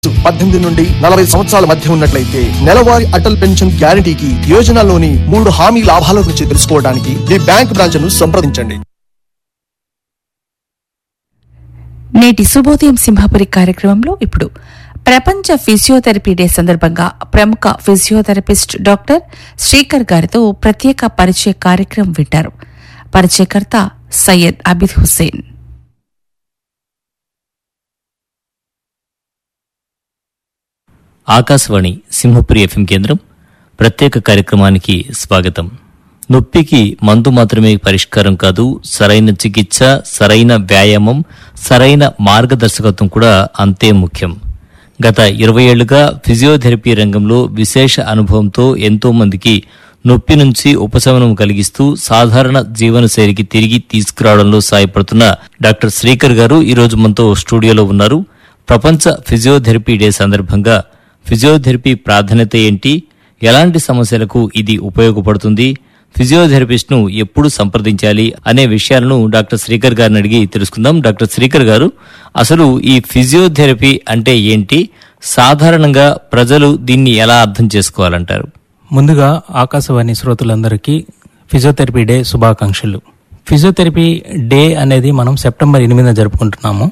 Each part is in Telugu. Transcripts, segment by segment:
పద్దెనిమిది నుండి నలభై సంవత్సరాల మధ్య ఉన్నట్లయితే నెలవారీ అటల్ పెన్షన్ గ్యారంటీకి యోజనలోని మూడు హామీ లాభాల గురించి తెలుసుకోవడానికి మీ బ్యాంక్ బ్రాంచ్ ను సంప్రదించండి నేటి శుభోదయం సింహాపురి కార్యక్రమంలో ఇప్పుడు ప్రపంచ ఫిజియోథెరపీ డే సందర్భంగా ప్రముఖ ఫిజియోథెరపిస్ట్ డాక్టర్ శ్రీకర్ గారితో ప్రత్యేక పరిచయ కార్యక్రమం వింటారు పరిచయకర్త సయ్యద్ అబిద్ హుస్సేన్ ఆకాశవాణి సింహపురి ఎఫ్ఎం కేంద్రం ప్రత్యేక కార్యక్రమానికి స్వాగతం నొప్పికి మందు మాత్రమే పరిష్కారం కాదు సరైన చికిత్స సరైన వ్యాయామం సరైన మార్గదర్శకత్వం కూడా అంతే ముఖ్యం గత ఇరవై ఏళ్లుగా ఫిజియోథెరపీ రంగంలో విశేష అనుభవంతో ఎంతో మందికి నొప్పి నుంచి ఉపశమనం కలిగిస్తూ సాధారణ జీవనశైలికి తిరిగి తీసుకురావడంలో సాయపడుతున్న డాక్టర్ శ్రీకర్ గారు ఈరోజు మనతో స్టూడియోలో ఉన్నారు ప్రపంచ ఫిజియోథెరపీ డే సందర్భంగా ఫిజియోథెరపీ ప్రాధాన్యత ఏంటి ఎలాంటి సమస్యలకు ఇది ఉపయోగపడుతుంది ఫిజియోథెరపిస్ట్ ను ఎప్పుడు సంప్రదించాలి అనే విషయాలను డాక్టర్ శ్రీకర్ గారిని అడిగి తెలుసుకుందాం డాక్టర్ శ్రీకర్ గారు అసలు ఈ ఫిజియోథెరపీ అంటే ఏంటి సాధారణంగా ప్రజలు దీన్ని ఎలా అర్థం చేసుకోవాలంటారు ముందుగా ఆకాశవాణి శ్రోతలందరికీ ఫిజియోథెరపీ డే శుభాకాంక్షలు ఫిజియోథెరపీ డే అనేది మనం సెప్టెంబర్ ఎనిమిదిన జరుపుకుంటున్నాము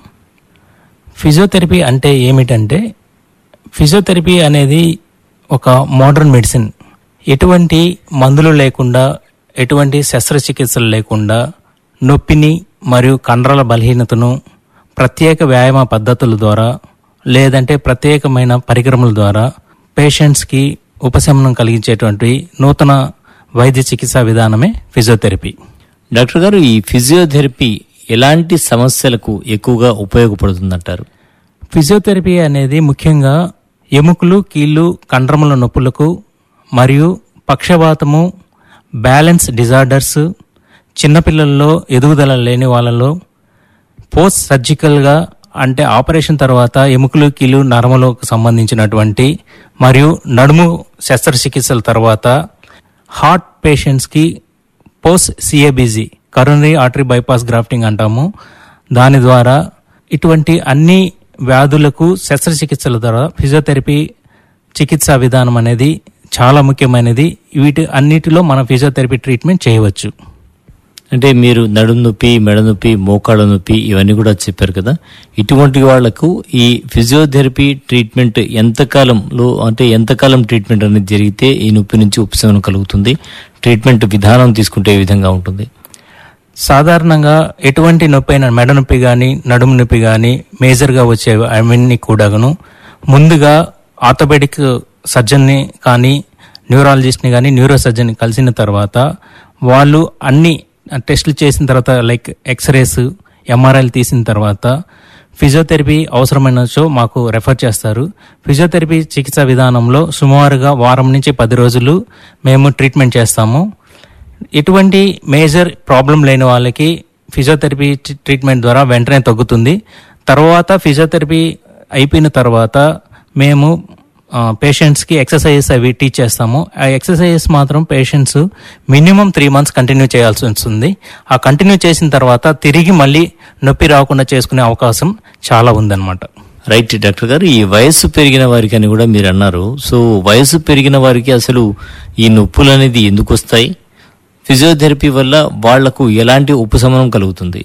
ఫిజియోథెరపీ అంటే ఏమిటంటే ఫిజియోథెరపీ అనేది ఒక మోడర్న్ మెడిసిన్ ఎటువంటి మందులు లేకుండా ఎటువంటి శస్త్రచికిత్సలు లేకుండా నొప్పిని మరియు కండరాల బలహీనతను ప్రత్యేక వ్యాయామ పద్ధతుల ద్వారా లేదంటే ప్రత్యేకమైన పరికరముల ద్వారా పేషెంట్స్కి ఉపశమనం కలిగించేటువంటి నూతన వైద్య చికిత్సా విధానమే ఫిజియోథెరపీ డాక్టర్ గారు ఈ ఫిజియోథెరపీ ఎలాంటి సమస్యలకు ఎక్కువగా ఉపయోగపడుతుందంటారు ఫిజియోథెరపీ అనేది ముఖ్యంగా ఎముకలు కీళ్ళు కండరముల నొప్పులకు మరియు పక్షవాతము బ్యాలెన్స్ డిజార్డర్స్ చిన్నపిల్లల్లో ఎదుగుదల లేని వాళ్ళలో పోస్ట్ సర్జికల్గా అంటే ఆపరేషన్ తర్వాత ఎముకలు కీళ్ళు నరములకు సంబంధించినటువంటి మరియు నడుము శస్త్రచికిత్సల తర్వాత హార్ట్ పేషెంట్స్కి post CABG coronary artery bypass grafting అంటాము దాని ద్వారా ఇటువంటి అన్ని వ్యాధులకు శస్త్రచికిత్సల ద్వారా ఫిజియోథెరపీ చికిత్సా విధానం అనేది చాలా ముఖ్యమైనది వీటి అన్నిటిలో మనం ఫిజియోథెరపీ ట్రీట్మెంట్ చేయవచ్చు అంటే మీరు నడుము నొప్పి మెడ నొప్పి మోకాళ్ళ నొప్పి ఇవన్నీ కూడా చెప్పారు కదా ఇటువంటి వాళ్లకు ఈ ఫిజియోథెరపీ ట్రీట్మెంట్ ఎంతకాలంలో అంటే ఎంతకాలం ట్రీట్మెంట్ అనేది జరిగితే ఈ నొప్పి నుంచి ఉపశమనం కలుగుతుంది ట్రీట్మెంట్ విధానం తీసుకుంటే ఏ విధంగా ఉంటుంది సాధారణంగా ఎటువంటి నొప్పి అయినా మెడ నొప్పి కానీ నడుము నొప్పి కానీ మేజర్గా వచ్చే అవన్నీ కూడాను ముందుగా ఆర్థోపెడిక్ సర్జన్ని కానీ న్యూరాలజిస్ట్ని కానీ న్యూరో సర్జన్ని కలిసిన తర్వాత వాళ్ళు అన్ని టెస్టులు చేసిన తర్వాత లైక్ ఎక్స్రేస్ ఎంఆర్ఐలు తీసిన తర్వాత ఫిజియోథెరపీ అవసరమైనచో మాకు రెఫర్ చేస్తారు ఫిజియోథెరపీ చికిత్సా విధానంలో సుమారుగా వారం నుంచి పది రోజులు మేము ట్రీట్మెంట్ చేస్తాము ఎటువంటి మేజర్ ప్రాబ్లం లేని వాళ్ళకి ఫిజియోథెరపీ ట్- ట్రీట్మెంట్ ద్వారా వెంటనే తగ్గుతుంది తర్వాత ఫిజియోథెరపీ అయిపోయిన తర్వాత మేము ఆ, పేషెంట్స్కి ఎక్సర్సైజెస్ అవి టీచ్ చేస్తాము ఆ ఎక్సర్సైజెస్ మాత్రం patients minimum three months continue చేయాల్సి వస్తుంది ఆ కంటిన్యూ చేసిన తర్వాత తిరిగి మళ్ళీ నొప్పి రాకుండా చేసుకునే అవకాశం చాలా ఉందన్నమాట రైట్ డాక్టర్ గారు ఈ వయస్సు పెరిగిన వారికి అని కూడా మీరు అన్నారు సో వయసు పెరిగిన వారికి అసలు ఈ నొప్పులు అనేది ఎందుకు వస్తాయి ఫిజియోథెరపీ వల్ల వాళ్లకు ఎలాంటి ఉపశమనం కలుగుతుంది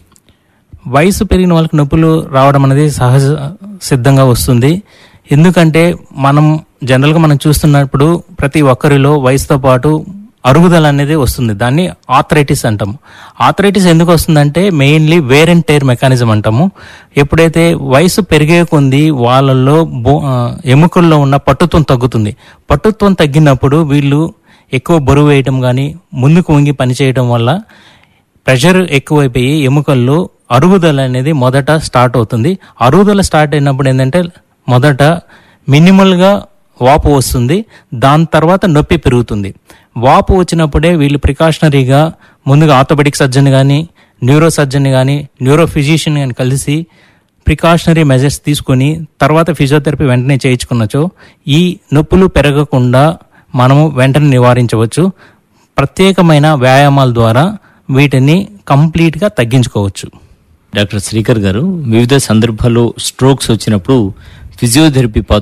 వయసు పెరిగిన వాళ్ళకి నొప్పులు రావడం అనేది సహజ సిద్ధంగా వస్తుంది ఎందుకంటే మనం జనరల్గా మనం చూస్తున్నప్పుడు ప్రతి ఒక్కరిలో వయసుతో పాటు అరుగుదల అనేది వస్తుంది దాన్ని ఆథరైటిస్ అంటాము ఆథరైటిస్ ఎందుకు వస్తుందంటే mainly wear and tear mechanism అంటాము ఎప్పుడైతే వయసు పెరిగే కొంది వాళ్ళల్లో బో ఆ, ఎముకల్లో ఉన్న పట్టుత్వం తగ్గుతుంది పట్టుత్వం తగ్గినప్పుడు వీళ్ళు ఎక్కువ బరువు వేయటం కానీ ముందుకు వంగి పనిచేయడం వల్ల ప్రెషర్ ఎక్కువైపోయి ఎముకల్లో అరుగుదల అనేది మొదట స్టార్ట్ అవుతుంది అరుగుదల స్టార్ట్ అయినప్పుడు ఏంటంటే మొదట మినిమల్గా వాపు వస్తుంది దాని తర్వాత నొప్పి పెరుగుతుంది వాపు వచ్చినప్పుడే వీళ్ళు ప్రికాషనరీగా ముందుగా ఆర్థోపెడిక్ సర్జన్ కానీ న్యూరో సర్జన్ కానీ న్యూరో ఫిజిషియన్ కానీ కలిసి ప్రికాషనరీ మెజర్స్ తీసుకొని తర్వాత ఫిజియోథెరపీ వెంటనే చేయించుకున్నచో ఈ నొప్పులు పెరగకుండా మనము వెంటనే నివారించవచ్చు ప్రత్యేకమైన వ్యాయామాల ద్వారా వీటిని కంప్లీట్గా తగ్గించుకోవచ్చు డాక్టర్ శ్రీకర్ గారు వివిధ సందర్భాల్లో స్ట్రోక్స్ వచ్చినప్పుడు ఫిజియోథెరపీ పాత్ర